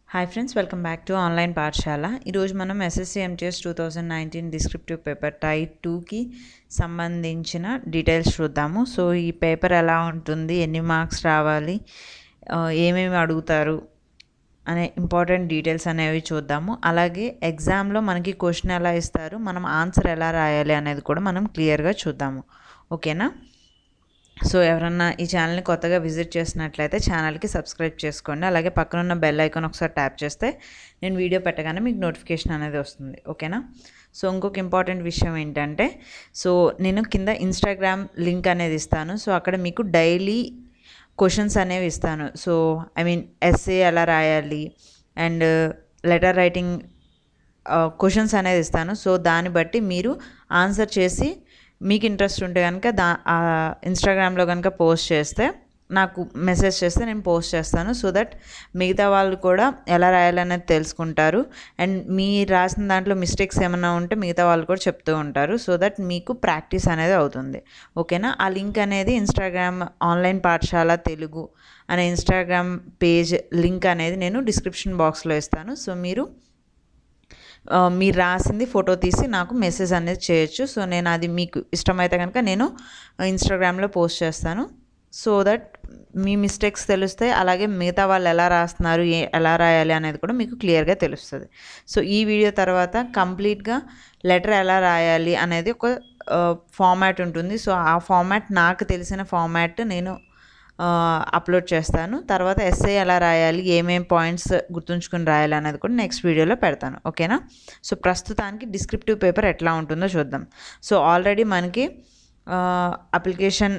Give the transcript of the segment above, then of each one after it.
hi friends welcome back to online పాఠశాల ఈరోజు మనం SSC MTS two thousand nineteen descriptive paper type టూకి సంబంధించిన డీటెయిల్స్ చూద్దాము సో ఈ పేపర్ ఎలా ఉంటుంది ఎన్ని మార్క్స్ రావాలి ఆ, ఏమేమి అడుగుతారు అనే ఇంపార్టెంట్ డీటెయిల్స్ అనేవి చూద్దాము అలాగే ఎగ్జామ్లో మనకి క్వశ్చన్ ఎలా ఇస్తారు మనం ఆన్సర్ ఎలా రాయాలి అనేది కూడా మనం క్లియర్గా చూద్దాము ఓకేనా సో ఎవరన్నా ఈ ఛానల్ని కొత్తగా విజిట్ చేసినట్లయితే ఛానల్కి సబ్స్క్రైబ్ చేసుకోండి అలాగే పక్కన ఉన్న బెల్ ఐకాన్ ఒకసారి ట్యాప్ చేస్తే నేను వీడియో పెట్టగానే మీకు నోటిఫికేషన్ అనేది వస్తుంది ఓకేనా సో ఇంకొక ఇంపార్టెంట్ విషయం ఏంటంటే సో నేను కింద ఇన్స్టాగ్రామ్ లింక్ అనేది ఇస్తాను సో అక్కడ మీకు డైలీ క్వశ్చన్స్ అనేవి ఇస్తాను సో ఐ మీన్ ఎస్ఏ ఎలా రాయాలి అండ్ లెటర్ రైటింగ్ క్వశ్చన్స్ అనేది ఇస్తాను సో దాన్ని బట్టి మీరు ఆన్సర్ చేసి మీకు ఇంట్రెస్ట్ ఉంటే కనుక దా ఇన్స్టాగ్రామ్లో కనుక పోస్ట్ చేస్తే నాకు మెసేజ్ చేస్తే నేను పోస్ట్ చేస్తాను సో దట్ మిగతా వాళ్ళు కూడా ఎలా రాయాలనేది తెలుసుకుంటారు అండ్ మీ రాసిన దాంట్లో మిస్టేక్స్ ఏమైనా ఉంటే మిగతా వాళ్ళు కూడా చెప్తూ ఉంటారు సో దట్ మీకు ప్రాక్టీస్ అనేది అవుతుంది ఓకేనా ఆ లింక్ అనేది ఇన్స్టాగ్రామ్ ఆన్లైన్ పాఠశాల తెలుగు అనే ఇన్స్టాగ్రామ్ పేజ్ లింక్ అనేది నేను డిస్క్రిప్షన్ బాక్స్లో ఇస్తాను సో మీరు ఆ, మీరు రాసింది ఫోటో తీసి నాకు మెసేజ్ అనేది చేయొచ్చు సో నేను అది మీకు ఇష్టమైతే కనుక నేను ఇన్స్టాగ్రామ్లో పోస్ట్ చేస్తాను సో దట్ మీ మిస్టేక్స్ తెలుస్తాయి అలాగే మిగతా వాళ్ళు ఎలా రాస్తున్నారు ఏ ఎలా రాయాలి అనేది కూడా మీకు క్లియర్గా తెలుస్తుంది సో ఈ వీడియో తర్వాత కంప్లీట్గా లెటర్ ఎలా రాయాలి అనేది ఒక ఫార్మాట్ ఉంటుంది సో ఆ ఫార్మాట్ నాకు తెలిసిన ఫార్మాట్ నేను అప్లోడ్ చేస్తాను తర్వాత ఎస్ఐ ఎలా రాయాలి ఏమేం పాయింట్స్ గుర్తుంచుకుని రాయాలి అనేది కూడా నెక్స్ట్ వీడియోలో పెడతాను ఓకేనా సో ప్రస్తుతానికి డిస్క్రిప్టివ్ పేపర్ ఎట్లా ఉంటుందో చూద్దాం సో ఆల్రెడీ మనకి అప్లికేషన్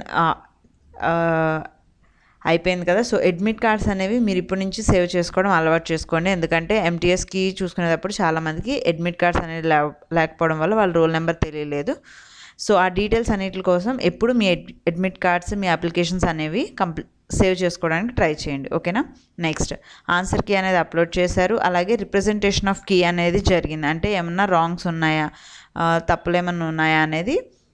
అయిపోయింది కదా సో అడ్మిట్ కార్డ్స్ అనేవి మీరు ఇప్పటి నుంచి సేవ్ చేసుకోవడం అలవాటు చేసుకోండి ఎందుకంటే ఎంటీఎస్కి చూసుకునేటప్పుడు చాలామందికి అడ్మిట్ కార్డ్స్ అనేది లే లేకపోవడం వల్ల వాళ్ళ రోల్ నెంబర్ తెలియలేదు సో ఆ డీటెయిల్స్ అన్నిటి కోసం ఎప్పుడు మీ అడ్ అడ్మిట్ కార్డ్స్ మీ అప్లికేషన్స్ అనేవి కంప్లీ సేవ్ చేసుకోవడానికి ట్రై చేయండి ఓకేనా నెక్స్ట్ ఆన్సర్ కీ అనేది అప్లోడ్ చేశారు అలాగే రిప్రజెంటేషన్ ఆఫ్ కీ అనేది జరిగింది అంటే ఏమన్నా రాంగ్స్ ఉన్నాయా ఆ, తప్పులు ఏమన్నా ఉన్నాయా అనేది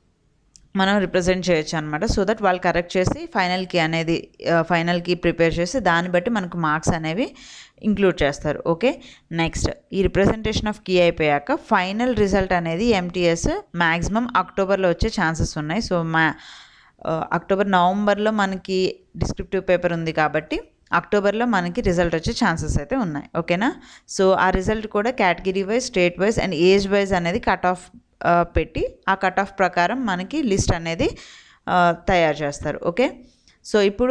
మనం రిప్రజెంట్ చేయొచ్చు అనమాట సో దట్ వాళ్ళు కరెక్ట్ చేసి ఫైనల్ కీ అనేది ఫైనల్ కీ ప్రిపేర్ చేసి దాన్ని బట్టి మనకు మార్క్స్ అనేవి ఇంక్లూడ్ చేస్తారు ఓకే నెక్స్ట్ ఈ రిప్రజెంటేషన్ ఆఫ్ కీ అయిపోయాక ఫైనల్ రిజల్ట్ అనేది ఎంటీఎస్ మ్యాక్సిమం అక్టోబర్లో వచ్చే ఛాన్సెస్ ఉన్నాయి సో మా ఆ, అక్టోబర్ నవంబర్లో మనకి డిస్క్రిప్టివ్ పేపర్ ఉంది కాబట్టి అక్టోబర్లో మనకి రిజల్ట్ వచ్చే ఛాన్సెస్ అయితే ఉన్నాయి ఓకేనా సో ఆ రిజల్ట్ కూడా category wise state wise and age wise అనేది కట్ ఆఫ్ పెట్టి ఆ కట్ ఆఫ్ ప్రకారం మనకి లిస్ట్ అనేది ఆ, తయారు చేస్తారు ఓకే సో ఇప్పుడు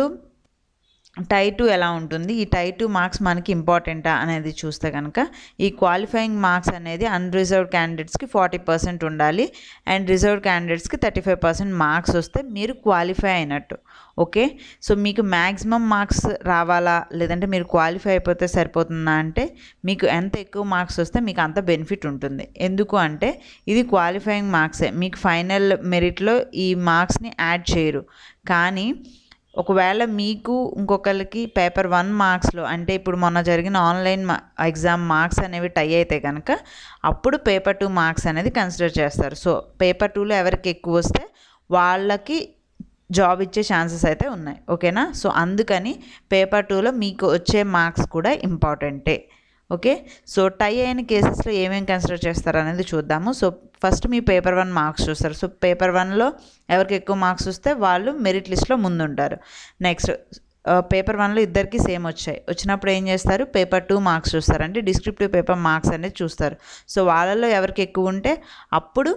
టై టూ ఎలా ఉంటుంది ఈ టై టూ మార్క్స్ మనకి ఇంపార్టెంటా అనేది చూస్తే కనుక ఈ క్వాలిఫైయింగ్ మార్క్స్ అనేది అన్రిజర్వ్డ్ క్యాండిడేట్స్కి ఫార్టీ పర్సెంట్ ఉండాలి అండ్ రిజర్వ్డ్ క్యాండిడేట్స్కి థర్టీ ఫైవ్ పర్సెంట్ మార్క్స్ వస్తే మీరు క్వాలిఫై అయినట్టు ఓకే సో మీకు మ్యాక్సిమం మార్క్స్ రావాలా లేదంటే మీరు క్వాలిఫై అయిపోతే సరిపోతుందా అంటే మీకు ఎంత ఎక్కువ మార్క్స్ వస్తే మీకు అంత బెనిఫిట్ ఉంటుంది ఎందుకు అంటే ఇది క్వాలిఫైయింగ్ మార్క్సే మీకు ఫైనల్ మెరిట్లో ఈ మార్క్స్ని యాడ్ చేయరు కానీ ఒకవేళ మీకు ఇంకొకరికి పేపర్ వన్ మార్క్స్లో అంటే ఇప్పుడు మొన్న జరిగిన ఆన్లైన్ మా- ఎగ్జామ్ మార్క్స్ అనేవి టై అయితే కనుక అప్పుడు పేపర్ టూ మార్క్స్ అనేది కన్సిడర్ చేస్తారు సో పేపర్ టూలో ఎవరికి ఎక్కువ వస్తే వాళ్ళకి జాబ్ ఇచ్చే ఛాన్సెస్ అయితే ఉన్నాయి ఓకేనా సో అందుకని పేపర్ టూలో మీకు వచ్చే మార్క్స్ కూడా ఇంపార్టెంటే ఓకే సో టై అయిన కేసెస్లో ఏమేమి కన్సిడర్ చేస్తారు అనేది చూద్దాము సో ఫస్ట్ మీ పేపర్ వన్ మార్క్స్ చూస్తారు సో పేపర్ వన్లో ఎవరికి ఎక్కువ మార్క్స్ వస్తే వాళ్ళు మెరిట్ లిస్ట్లో ముందుంటారు నెక్స్ట్ పేపర్ వన్లో ఇద్దరికి సేమ్ వచ్చాయి వచ్చినప్పుడు ఏం చేస్తారు పేపర్ టూ మార్క్స్ చూస్తారు అంటే డిస్క్రిప్టివ్ పేపర్ మార్క్స్ అనేది చూస్తారు సో వాళ్ళలో ఎవరికి ఎక్కువ ఉంటే అప్పుడు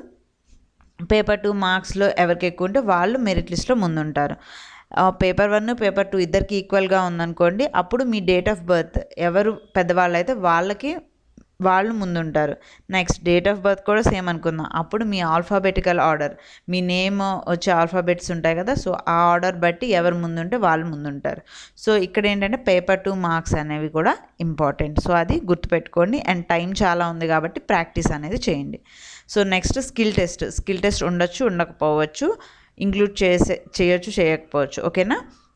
పేపర్ టూ మార్క్స్లో ఎవరికి ఎక్కువ ఉంటే వాళ్ళు మెరిట్ లిస్ట్లో ముందుంటారు పేపర్ వన్ పేపర్ టూ ఇద్దరికి ఈక్వల్గా ఉందనుకోండి అప్పుడు మీ డేట్ ఆఫ్ బర్త్ ఎవరు పెద్దవాళ్ళు అయితే వాళ్ళకి వాళ్ళు ముందుంటారు నెక్స్ట్ డేట్ ఆఫ్ బర్త్ కూడా సేమ్ అనుకుందాం అప్పుడు మీ ఆల్ఫాబెటికల్ ఆర్డర్ మీ నేమ్ వచ్చే ఆల్ఫాబెట్స్ ఉంటాయి కదా సో ఆ ఆర్డర్ బట్టి ఎవరు ముందుంటే వాళ్ళు ముందుంటారు సో ఇక్కడ ఏంటంటే పేపర్ టూ మార్క్స్ అనేవి కూడా ఇంపార్టెంట్ సో అది గుర్తుపెట్టుకోండి అండ్ టైం చాలా ఉంది కాబట్టి ప్రాక్టీస్ అనేది చేయండి so next skill test skill test ఉండొచ్చు ఉండకపోవచ్చు ఇంక్లూడ్ చేసే చేయొచ్చు చేయకపోవచ్చు ఓకేనా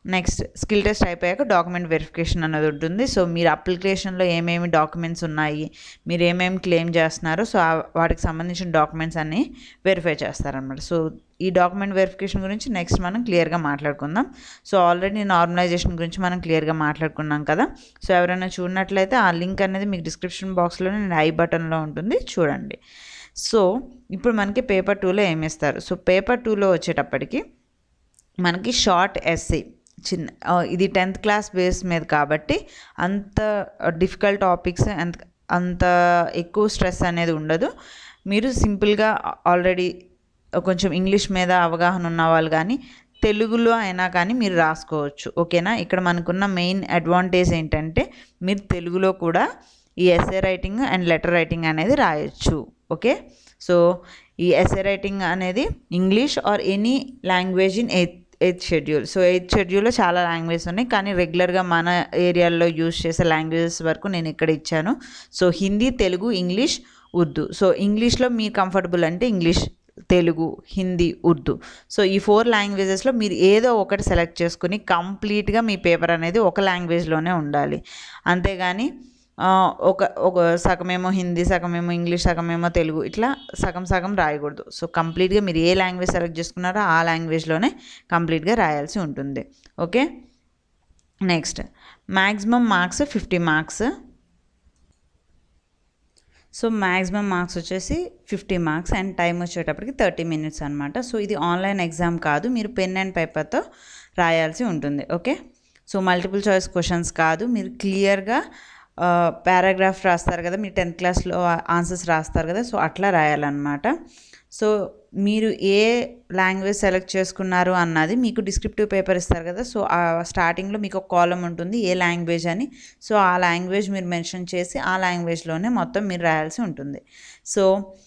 నెక్స్ట్ స్కిల్ టెస్ట్ అయిపోయాక డాక్యుమెంట్ వెరిఫికేషన్ అనేది ఉంటుంది సో మీరు అప్లికేషన్లో ఏమేమి డాక్యుమెంట్స్ ఉన్నాయి మీరు ఏమేమి క్లెయిమ్ చేస్తున్నారో సో ఆ- వాటికి సంబంధించిన డాక్యుమెంట్స్ అన్నీ వెరిఫై చేస్తారనమాట సో ఈ డాక్యుమెంట్ వెరిఫికేషన్ గురించి నెక్స్ట్ మనం క్లియర్గా మాట్లాడుకుందాం సో ఆల్రెడీ నార్మలైజేషన్ గురించి మనం క్లియర్గా మాట్లాడుకున్నాం కదా సో ఎవరైనా చూడనట్లయితే ఆ లింక్ అనేది మీకు డిస్క్రిప్షన్ బాక్స్లో నేను ఐ బటన్లో ఉంటుంది చూడండి సో ఇప్పుడు మనకి పేపర్ టూలో ఏమి ఇస్తారు సో పేపర్ టూలో వచ్చేటప్పటికి మనకి షార్ట్ ఎస్సీ చిన్న ఆ, ఇది టెన్త్ క్లాస్ బేస్ మీద కాబట్టి అంత డిఫికల్ట్ టాపిక్స్ అంత అంత ఎక్కువ స్ట్రెస్ అనేది ఉండదు మీరు సింపుల్గా ఆల్రెడీ కొంచెం ఇంగ్లీష్ మీద అవగాహన ఉన్న వాళ్ళు కానీ తెలుగులో అయినా కానీ మీరు రాసుకోవచ్చు ఓకేనా ఇక్కడ మనకున్న మెయిన్ అడ్వాంటేజ్ ఏంటంటే మీరు తెలుగులో కూడా ఈ essay writing and letter writing అనేది రాయొచ్చు ఓకే సో ఈ ఎస్ఏ రైటింగ్ అనేది English or any language in eighth eighth schedule so eighth షెడ్యూల్లో చాలా లాంగ్వేజెస్ ఉన్నాయి కానీ రెగ్యులర్గా మన ఏరియాలో యూజ్ చేసే లాంగ్వేజెస్ వరకు నేను ఇక్కడ ఇచ్చాను so Hindi Telugu English Urdu so ఇంగ్లీష్లో మీరు కంఫర్టబుల్ అంటే ఇంగ్లీష్ తెలుగు హిందీ ఉర్దూ సో ఈ ఫోర్ లాంగ్వేజెస్లో మీరు ఏదో ఒకటి సెలెక్ట్ చేసుకుని కంప్లీట్గా మీ పేపర్ అనేది ఒక లాంగ్వేజ్లోనే ఉండాలి అంతేగాని ఆ, ఒక ఒక సగమేమో హిందీ సగమేమో ఇంగ్లీష్ సగమేమో తెలుగు ఇట్లా సగం సగం రాయకూడదు సో కంప్లీట్గా మీరు ఏ లాంగ్వేజ్ సెలెక్ట్ చేసుకున్నారో ఆ లాంగ్వేజ్లోనే కంప్లీట్గా రాయాల్సి ఉంటుంది okay next maximum marks fifty marks so maximum marks వచ్చేసి ఫిఫ్టీ మార్క్స్ అండ్ టైం వచ్చేటప్పటికి థర్టీ మినిట్స్ అనమాట సో ఇది ఆన్లైన్ ఎగ్జామ్ కాదు మీరు పెన్ అండ్ పేపర్తో రాయాల్సి ఉంటుంది okay so multiple choice questions కాదు మీరు క్లియర్గా పారాగ్రాఫ్ రాస్తారు కదా మీరు టెన్త్ క్లాస్లో ఆన్సర్స్ రాస్తారు కదా సో అట్లా రాయాలన్నమాట సో మీరు ఏ లాంగ్వేజ్ సెలెక్ట్ చేసుకున్నారు అన్నది మీకు డిస్క్రిప్టివ్ పేపర్ ఇస్తారు కదా సో ఆ స్టార్టింగ్లో మీకు ఒక కాలం ఉంటుంది ఏ లాంగ్వేజ్ అని సో ఆ లాంగ్వేజ్ మీరు మెన్షన్ చేసి ఆ లాంగ్వేజ్లోనే మొత్తం మీరు రాయాల్సి ఉంటుంది so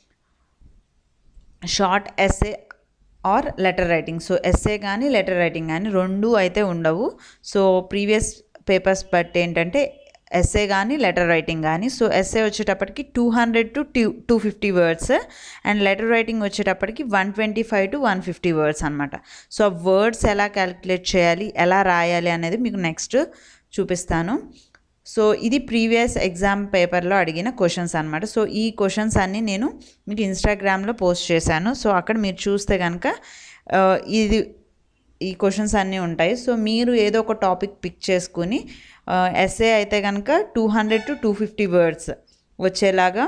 short essay or letter writing so essay కానీ లెటర్ రైటింగ్ కానీ రెండు అయితే ఉండవు సో ప్రీవియస్ పేపర్స్ బట్టి ఏంటంటే ఎస్ఏ కానీ లెటర్ రైటింగ్ కానీ సో ఎస్ఏ వచ్చేటప్పటికి two hundred to two two fifty words and letter writing వచ్చేటప్పటికి one twenty five to one fifty words అనమాట సో ఆ వర్డ్స్ ఎలా క్యాలిక్యులేట్ చేయాలి ఎలా రాయాలి అనేది మీకు నెక్స్ట్ చూపిస్తాను సో ఇది ప్రీవియస్ ఎగ్జామ్ పేపర్లో అడిగిన క్వశ్చన్స్ అనమాట సో ఈ క్వశ్చన్స్ అన్నీ నేను మీకు ఇన్స్టాగ్రామ్లో పోస్ట్ చేశాను సో అక్కడ మీరు చూస్తే కనుక ఆ, ఇది ఈ క్వశ్చన్స్ అన్నీ ఉంటాయి సో మీరు ఏదో ఒక టాపిక్ పిక్ చేసుకుని ఎస్ఏ అయితే కనుక two hundred to two fifty words వచ్చేలాగా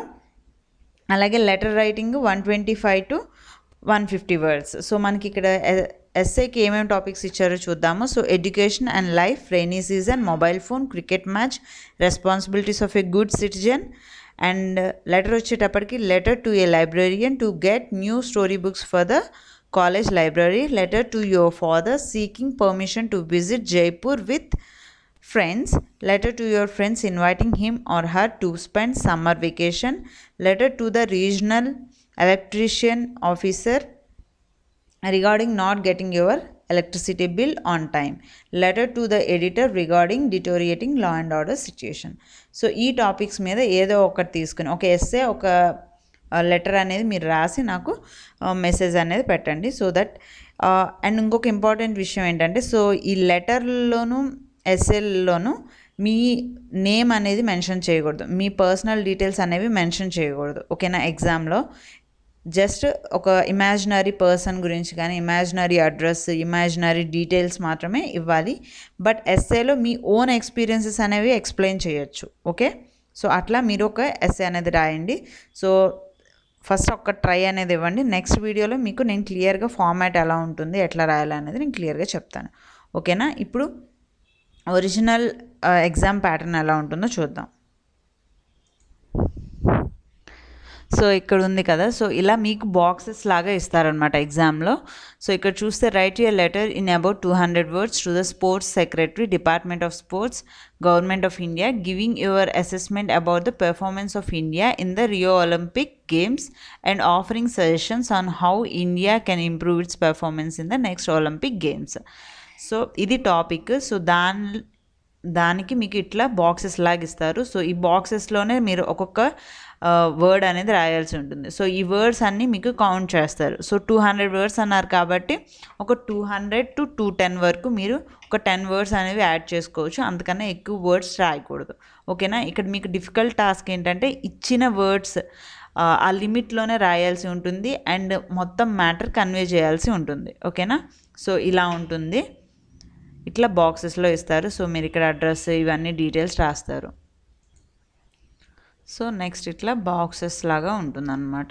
అలాగే letter writing one twenty five to one fifty words so మనకి ఇక్కడ ఎస్ఏకి ఏమేమి టాపిక్స్ ఇచ్చారో చూద్దాము so education and life rainy season mobile phone cricket match responsibilities of a good citizen and letter వచ్చేటప్పటికి letter to a librarian to get new story books for the college library letter to your father seeking permission to visit Jaipur with friends letter to your friends inviting him or her to spend summer vacation letter to the regional electrician officer regarding not getting your electricity bill on time letter to the editor regarding deteriorating law and order situation so ఈ topics మీద ఏదో ఒకటి తీసుకుని ఒక essay ఒక letter అనేది మీరు రాసి నాకు మెసేజ్ అనేది పెట్టండి సో దట్ అండ్ ఇంకొక ఇంపార్టెంట్ విషయం ఏంటంటే సో ఈ లెటర్లోను ఎస్ఎల్లోను మీ నేమ్ అనేది మెన్షన్ చేయకూడదు మీ పర్సనల్ డీటెయిల్స్ అనేవి మెన్షన్ చేయకూడదు ఓకేనా ఎగ్జామ్లో జస్ట్ ఒక ఇమాజినరీ పర్సన్ గురించి కానీ ఇమాజినరీ అడ్రస్ ఇమాజినరీ డీటెయిల్స్ మాత్రమే ఇవ్వాలి బట్ ఎస్ఏలో మీ ఓన్ ఎక్స్పీరియన్సెస్ అనేవి ఎక్స్ప్లెయిన్ చేయొచ్చు ఓకే సో అట్లా మీరు ఒక ఎస్ఏ అనేది రాయండి సో ఫస్ట్ ఒక ట్రై అనేది ఇవ్వండి నెక్స్ట్ వీడియోలో మీకు నేను క్లియర్గా ఫార్మాట్ ఎలా ఉంటుంది ఎట్లా రాయాలి అనేది నేను క్లియర్గా చెప్తాను ఓకేనా ఇప్పుడు ఒరిజినల్ ఎగ్జామ్ ప్యాటర్న్ ఎలా ఉంటుందో చూద్దాం సో ఇక్కడ ఉంది కదా సో ఇలా మీకు బాక్సెస్ లాగా ఇస్తారనమాట ఎగ్జామ్లో సో ఇక్కడ చూస్తే write your letter in about two hundred words to the sports secretary department of sports government of India giving your assessment about the performance of India in the Rio Olympic games and offering suggestions on how India can improve its performance in the next Olympic games so ఇది topic so దాని దానికి మీకు ఇట్లా boxes లాగా ఇస్తారు so ఈ బాక్సెస్లోనే మీరు ఒక్కొక్క వర్డ్ అనేది రాయాల్సి ఉంటుంది సో ఈ వర్డ్స్ అన్నీ మీకు కౌంట్ చేస్తారు సో టూ హండ్రెడ్ వర్డ్స్ అన్నారు కాబట్టి ఒక two hundred to two ten వరకు మీరు ఒక టెన్ వర్డ్స్ అనేవి యాడ్ చేసుకోవచ్చు అంతకన్నా ఎక్కువ వర్డ్స్ రాయకూడదు ఓకేనా ఇక్కడ మీకు డిఫికల్ట్ టాస్క్ ఏంటంటే ఇచ్చిన వర్డ్స్ ఆ లిమిట్లోనే రాయాల్సి ఉంటుంది అండ్ మొత్తం మ్యాటర్ కన్వే చేయాల్సి ఉంటుంది ఓకేనా సో ఇలా ఉంటుంది ఇట్లా బాక్సెస్లో ఇస్తారు సో మీరు ఇక్కడ అడ్రస్ ఇవన్నీ డీటెయిల్స్ రాస్తారు సో నెక్స్ట్ ఇట్లా బాక్సెస్ లాగా ఉంటుందన్నమాట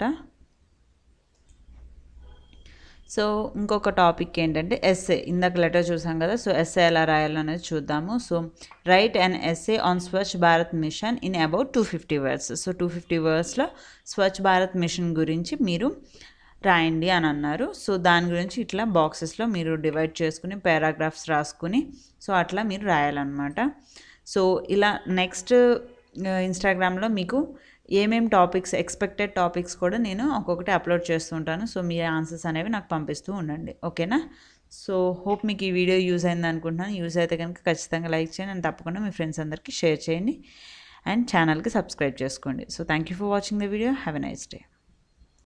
సో ఇంకొక టాపిక్ ఏంటంటే ఎస్ఏ ఇందాక లెటర్ చూసాం కదా సో ఎస్ఏ ఎలా రాయాలో అనేది చూద్దాము so write an essay on Swachh Bharat mission in about two fifty words so two fifty వర్డ్స్లో స్వచ్ఛ భారత్ మిషన్ గురించి మీరు రాయండి అని అన్నారు సో దాని గురించి ఇట్లా బాక్సెస్లో మీరు డివైడ్ చేసుకుని పారాగ్రాఫ్స్ రాసుకుని సో అట్లా మీరు రాయాలన్నమాట సో ఇలా నెక్స్ట్ ఇన్స్టాగ్రామ్లో మీకు ఏమేం టాపిక్స్ ఎక్స్పెక్టెడ్ టాపిక్స్ కూడా నేను ఒక్కొక్కటి అప్లోడ్ చేస్తుంటాను సో మీ ఆన్సర్స్ అనేవి నాకు పంపిస్తూ ఉండండి ఓకేనా సో హోప్ మీకు ఈ వీడియో యూజ్ అయింది అనుకుంటున్నాను యూజ్ అయితే కనుక ఖచ్చితంగా లైక్ చేయండి అండ్ తప్పకుండా మీ ఫ్రెండ్స్ అందరికీ షేర్ చేయండి అండ్ ఛానల్కి సబ్స్క్రైబ్ చేసుకోండి so thank you for watching the video have a nice day